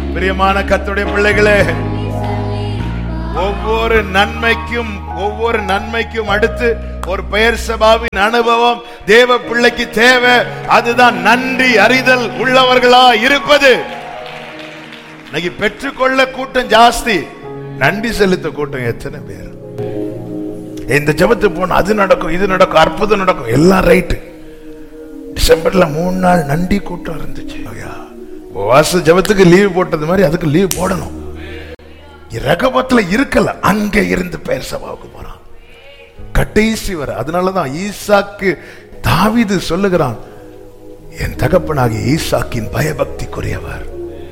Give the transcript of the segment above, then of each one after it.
பிரியமான கத்துடைய பிள்ளைகளே ஒவ்வொரு நன்மைக்கும் ஒவ்வொரு நன்மைக்கும் அடுத்து ஒரு பெயர் சபாவின் அனுபவம் தேவ பிள்ளைக்கு தேவை அதுதான் நன்றி அறிதல் உள்ளவர்களா இருப்பது இன்னைக்கு பெற்றுக்கொள்ள கூட்டம் ஜாஸ்தி நன்றி செலுத்த கூட்டம் எத்தனை பேர் இந்த ஜெபத்து போன அது நடக்கும் இது நடக்கும் அற்புதம் நடக்கும் எல்லாம் ரைட்டு டிசம்பர்ல மூணு நாள் நன்றி கூட்டம் இருந்துச்சு ஐயா, உபவாச ஜெபத்துக்கு லீவ் போட்டது மாதிரி அதுக்கு லீவ் போடணும் ரகபத்துல இருக்கல அங்க இருந்து பெயர் சபாவுக்கு போறான் கடைசி வரை அதனாலதான் ஈசாக்கு தாவீது சொல்லுகிறான் என் தகப்பனாகிய ஈசாக்கின் பயபக்திக்குரியவர்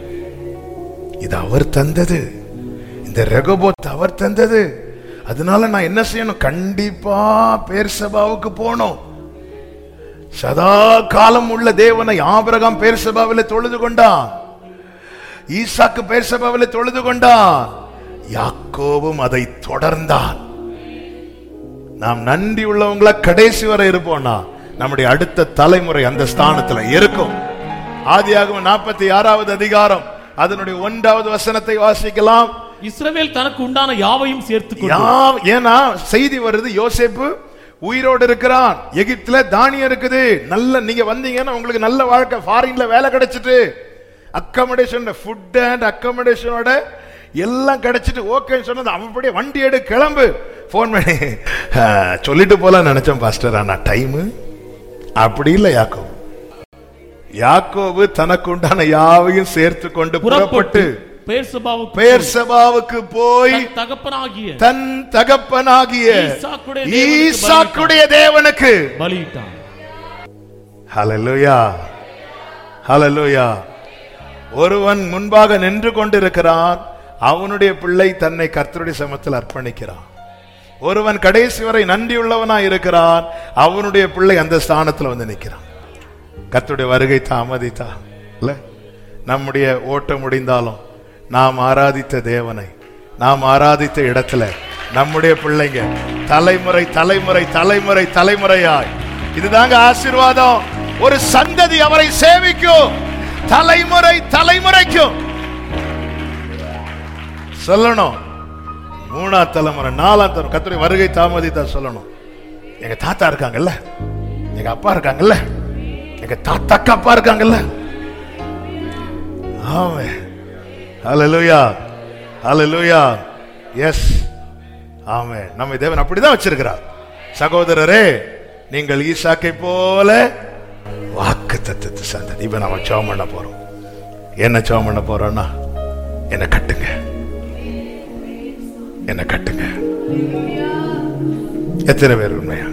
இது அவர் தந்தது இந்த ரெகபோத் அவர் தந்தது அதனால நான் என்ன செய்யணும் கண்டிப்பா பேர் சபாவுக்கு போகணும் சதா காலம் உள்ள தேவனை ஆபிரகாம் பேர் சபாவில் தொழுது கொண்டான் ஈசாக்கு பேர் சபாவில் தொழுது கொண்டான் யாக்கோவும் அதை தொடர்ந்தான் நாம் நன்றி உள்ளவங்களா கடைசி வரை இருப்போம்னா நம்முடைய அடுத்த தலைமுறை அந்த ஸ்தானத்துல இருக்கும் ஆதியாகமம் நாற்பத்தி ஆறாவது அதிகாரம் அதனுடைய ஒன்றாவது வசனத்தை வாசிக்கலாம் இஸ்ரவேல் தனக்கு உண்டான யாவையும் சேர்த்துக் கொண்டு யா- ஏன்னா செய்தி வருது யோசேப்பு உயிரோடு இருக்கிறான் எகிப்துல தானியம் இருக்குது நல்ல நீங்க வந்தீங்கன்னா உங்களுக்கு நல்ல வாழ்க்கை ஃபாரின்ல வேலை கிடைச்சிட்டு அக்கமடேஷன் ஃபுட் அண்ட் அக்கமடேஷனோட எல்லாம் கிடைச்சிட்டு ஓகேன்னு சொன்னது அவன் அப்படியே வண்டி எடு கிளம்பு ஃபோன் பண்ணி "ஆ, சொல்லிட்டு போலாம் நினைச்சேன் பாஸ்டர் ஆனா டைமு அப்படி இல்லை யாக்கோபு யாக்கோபு தனக்கு உண்டான யாவையும் சேர்த்து கொண்டு புறப்பட்டு புறப்பட்டு பெயர் சபாவுக்கு பெயர் சபாவுக்கு போய் தன் தகப்பனாகிய தன் தகப்பனாகிய ஈசாக்குடைய தேவனுக்கு ஈசாக்குடைய தேவனுக்கு பலியிட்டான் ஹalleluya ஹalleluya ஒருவன் முன்பாக நின்று கொண்டிருக்கிறான் அவனுடைய பிள்ளை தன்னை கர்த்தருடைய சமத்தில் அர்ப்பணிக்கிறான் ஒருவன் கடைசி வரை நன்றியுள்ளவனா இருக்கிறான் அவனுடைய பிள்ளை அந்த ஸ்தானத்துல வந்து நிற்கிறான் கர்த்தருடைய வருகை தாமதித்தா இல்ல நம்முடைய ஓட்டம் முடிந்தாலும் நாம் ஆராதித்த தேவனை நாம் ஆராதித்த இடத்துல நம்முடைய பிள்ளைங்க தலைமுறை தலைமுறை தலைமுறை தலைமுறையாய் இதுதாங்க ஆசீர்வாதம் ஒரு சந்ததி அவரை சேவிக்கும் தலைமுறை தலைமுறைக்கும் சொல்லணும் மூணாம் தலைமுறை நாலாம் தலைமுறை கத்துடைய வருகை தாமதித்தா சொல்லணும் எங்க தாத்தா இருக்காங்கல்ல எங்க அப்பா இருக்காங்கல்ல எங்க தாத்தாக்கு அப்பா இருக்காங்கல்ல ஆமே ஹalleluya ஹalleluya எஸ் ஆமே நம்ம தேவன் அப்படிதான் வச்சிருக்கிறார் சகோதரரே நீங்கள் ஈசாக்கை போல வாக்கு தத்துவத்தை சந்ததி இப்ப நாம ஜெபம் பண்ண போறோம் என்ன ஜெபம் பண்ண போறோம்னா என்ன கட்டுங்க என்ன கட்டுங்க எத்தனை பேர் உண்மையா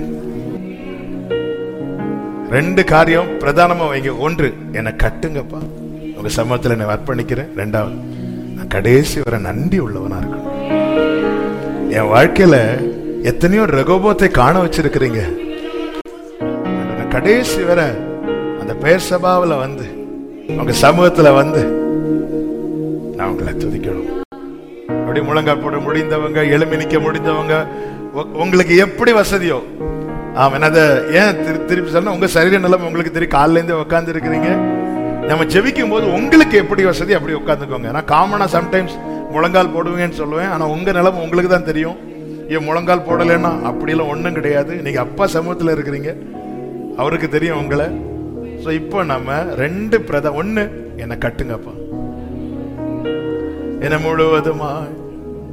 ரெண்டு காரியம் பிரதானமா வைங்க ஒன்று என்னை கட்டுங்கப்பா உங்க சமூகத்தில் என்னை அர்ப்பணிக்கிறேன் ரெண்டாவது நான் கடைசி வரை நன்றி உள்ளவனா இருக்கணும் என் வாழ்க்கையில எத்தனையோ ரகோபத்தை காண வச்சிருக்கிறீங்க நான் கடைசி வரை அந்த பேர் சபாவில் வந்து உங்க சமூகத்துல வந்து நான் உங்களை துதிக்கணும் அப்படி முழங்கால் போட முடிந்தவங்க எழுமி நிக்க முடிந்தவங்க உ- உங்களுக்கு எப்படி வசதியோ ஆமா அதை ஏன் திரு- திருப்பி சொன்னா உங்க சரீர நிலைமை உங்களுக்கு தெரியும் காலையில இருந்து உட்கார்ந்து இருக்கிறீங்க நம்ம ஜெபிக்கும் போது உங்களுக்கு எப்படி வசதி அப்படி உட்காந்துக்கோங்க நான் காமனா சம்டைம்ஸ் முழங்கால் போடுவீங்கன்னு சொல்லுவேன் ஆனா உங்க நிலைமை உங்களுக்கு தான் தெரியும் ஏன் முழங்கால் போடலைன்னா அப்படியெல்லாம் ஒண்ணும் கிடையாது நீங்க அப்பா சமூகத்துல இருக்கிறீங்க அவருக்கு தெரியும் உங்களை ஸோ இப்போ நம்ம ரெண்டு பிரத ஒண்ணு என்னை கட்டுங்கப்பா என்னை முழுவதுமாய்